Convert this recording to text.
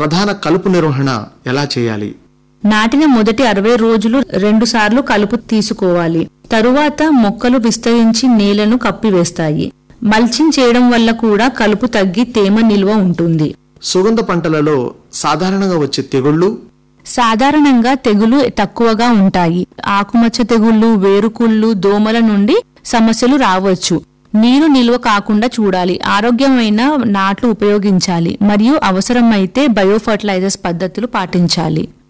ప్రధాన కలుపు నిర్వహణ ఎలా చేయాలి నాటిన మొదటి అరవై రోజులు రెండు సార్లు కలుపు తీసుకోవాలి తరువాత మొక్కలు విస్తరించి నేలను కప్పివేస్తాయి మల్చింగ్ చేయడం వల్ల కూడా కలుపు తగ్గి తేమ నిల్వ ఉంటుంది సుగంధ పంటలలో సాధారణంగా వచ్చే తెగుళ్ళు సాధారణంగా తెగులు తక్కువగా ఉంటాయి ఆకుమచ్చ తెగుళ్లు వేరుకుళ్ళు దోమల నుండి సమస్యలు రావచ్చు నీరు నిల్వ కాకుండా చూడాలి ఆరోగ్యమైన నాట్లు ఉపయోగించాలి మరియు అవసరమైతే బయో ఫర్టిలైజర్స్ పద్ధతులు పాటించాలి